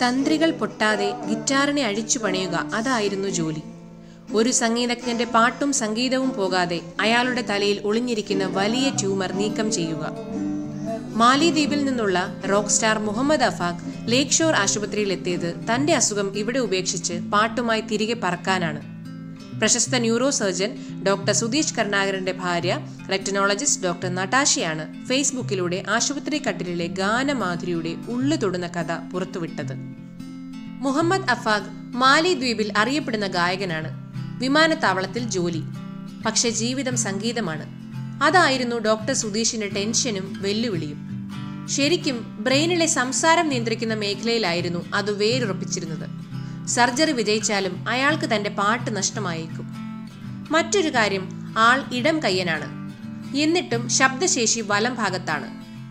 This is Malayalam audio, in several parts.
തന്ത്രികൾ പൊട്ടാതെ ഗിറ്റാറിനെ അഴിച്ചു പണിയുക അതായിരുന്നു ജോലി ഒരു സംഗീതജ്ഞന്റെ പാട്ടും സംഗീതവും പോകാതെ അയാളുടെ തലയിൽ ഒളിഞ്ഞിരിക്കുന്ന വലിയ ട്യൂമർ നീക്കം ചെയ്യുക മാലിദ്വീപിൽ നിന്നുള്ള rock star Muhammad Afaq Lake Shore ആശുപത്രിയിൽ എത്തിയത് തന്റെ അസുഖം ഇവിടെ ഉപേക്ഷിച്ച് പാട്ടുമായി തിരികെ പറക്കാനാണ് പ്രശസ്ത ന്യൂറോ സർജൻ ഡോക്ടർ സുധീഷ് കരുണാകരന്റെ ഭാര്യ റെക്ടനോളജിസ്റ്റ് ഡോക്ടർ നട്ടാഷയാണ് ഫേസ്ബുക്കിലൂടെ ആശുപത്രി കട്ടിലിലെ ഗാനമാധുരിയുടെ ഉള്ളു തൊടുന്ന കഥ പുറത്തുവിട്ടത് മുഹമ്മദ് അഫാഖ് മാലി ദ്വീപിൽ അറിയപ്പെടുന്ന ഗായകനാണ് വിമാനത്താവളത്തിൽ ജോലി പക്ഷെ ജീവിതം സംഗീതമാണ് അതായിരുന്നു ഡോക്ടർ സുധീഷിന്റെ ടെൻഷനും വെല്ലുവിളിയും ശരിക്കും ബ്രെയിനിലെ സംസാരം നിയന്ത്രിക്കുന്ന മേഖലയിലായിരുന്നു അത് വേരുറപ്പിച്ചിരുന്നത് സർജറി വിജയിച്ചാലും അയാൾക്ക് തന്റെ പാട്ട് നഷ്ടമായേക്കും മറ്റൊരു കാര്യം ആൾ ഇടം കയ്യനാണ് എന്നിട്ടും ശബ്ദശേഷി വലം ഭാഗത്താണ്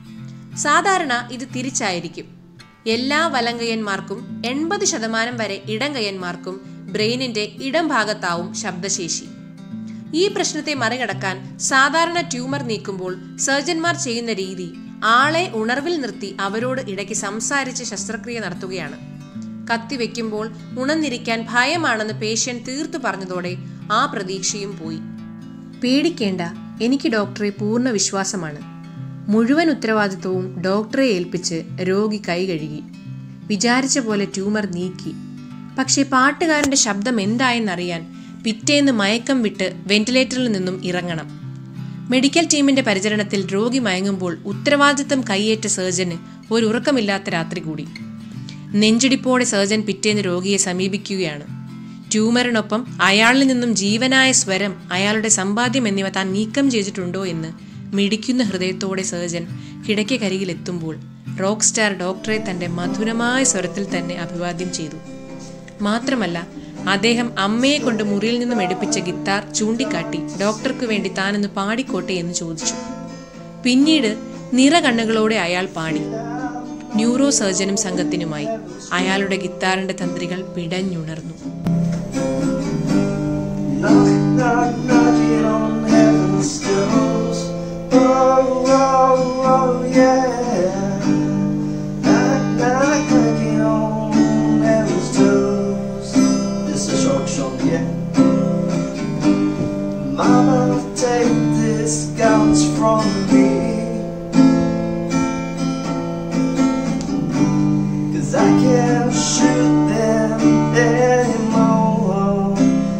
സാധാരണ ഇത് തിരിച്ചായിരിക്കും എല്ലാ വലങ്കയ്യന്മാർക്കും എൺപത് ശതമാനം വരെ ഇടംകയ്യന്മാർക്കും ബ്രെയിനിന്റെ ഇടം ഭാഗത്താവും ശബ്ദശേഷി ഈ പ്രശ്നത്തെ മറികടക്കാൻ സാധാരണ ട്യൂമർ നീക്കുമ്പോൾ സർജന്മാർ ചെയ്യുന്ന രീതി ആളെ ഉണർവിൽ നിർത്തി അവരോട് ഇടയ്ക്ക് സംസാരിച്ച് ശസ്ത്രക്രിയ നടത്തുകയാണ് കത്തിവെക്കുമ്പോൾ ഉണർന്നിരിക്കാൻ ഭയമാണെന്ന് പേഷ്യന്റ് തീർത്തു പറഞ്ഞതോടെ ആ പ്രതീക്ഷയും പോയി പേടിക്കേണ്ട എനിക്ക് ഡോക്ടറെ പൂർണ്ണ വിശ്വാസമാണ് മുഴുവൻ ഉത്തരവാദിത്വവും ഡോക്ടറെ ഏൽപ്പിച്ച് രോഗി കൈ കഴുകി വിചാരിച്ച പോലെ ട്യൂമർ നീക്കി പക്ഷേ പാട്ടുകാരന്റെ ശബ്ദം എന്തായെന്നറിയാൻ പിറ്റേന്ന് മയക്കം വിട്ട് വെന്റിലേറ്ററിൽ നിന്നും ഇറങ്ങണം മെഡിക്കൽ ടീമിന്റെ പരിചരണത്തിൽ രോഗി മയങ്ങുമ്പോൾ ഉത്തരവാദിത്തം കൈയേറ്റ സർജന് ഒരു ഉറക്കമില്ലാത്ത രാത്രി കൂടി നെഞ്ചിടിപ്പോടെ സർജൻ പിറ്റേന്ന് രോഗിയെ സമീപിക്കുകയാണ് ട്യൂമറിനൊപ്പം അയാളിൽ നിന്നും ജീവനായ സ്വരം അയാളുടെ സമ്പാദ്യം എന്നിവ താൻ നീക്കം ചെയ്തിട്ടുണ്ടോ എന്ന് മിടിക്കുന്ന ഹൃദയത്തോടെ സർജൻ കിടക്കക്കരികിലെത്തുമ്പോൾ റോക്ക് സ്റ്റാർ ഡോക്ടറെ തന്റെ മധുരമായ സ്വരത്തിൽ തന്നെ അഭിവാദ്യം ചെയ്തു മാത്രമല്ല അദ്ദേഹം അമ്മയെ കൊണ്ട് മുറിയിൽ നിന്നും എടുപ്പിച്ച ഗിത്താർ ചൂണ്ടിക്കാട്ടി ഡോക്ടർക്ക് വേണ്ടി താനൊന്ന് പാടിക്കോട്ടെ എന്ന് ചോദിച്ചു പിന്നീട് നിറകണ്ണുകളോടെ അയാൾ പാടി ന്യൂറോ സർജനും സംഘത്തിനുമായി അയാളുടെ ഗിത്താറിന്റെ തന്ത്രികൾ പിടഞ്ഞുണർന്നു Knock, knock, knocking on heaven's doors. Oh, oh, oh, yeah. Knock, knock, knocking on heaven's doors. This is a short song, yeah. Mama, take these guns from me. Cause I can't shoot them anymore.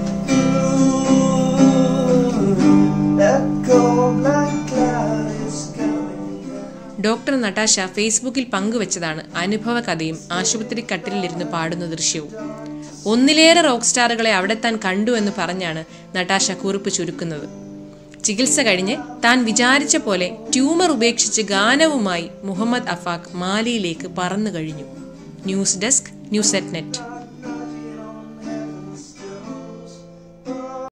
That cold black cloud is coming down. Doctor Natasha ഫേസ്ബുക്കിൽ പങ്കുവച്ചതാണ് അനുഭവ കഥയും ആശുപത്രി കട്ടിലിരുന്ന് പാടുന്ന ദൃശ്യവും ഒന്നിലേറെ റോക്ക് സ്റ്റാറുകളെ അവിടെ താൻ കണ്ടു എന്ന് പറഞ്ഞാണ് നട്ടാശ കുറിപ്പ് ചുരുക്കുന്നത് ചികിത്സ കഴിഞ്ഞ് താൻ വിചാരിച്ച പോലെ ട്യൂമർ ഉപേക്ഷിച്ച് ഗാനവുമായി മുഹമ്മദ് അഫാഖ് മാലിയിലേക്ക് പറന്നു കഴിഞ്ഞു news desk news at net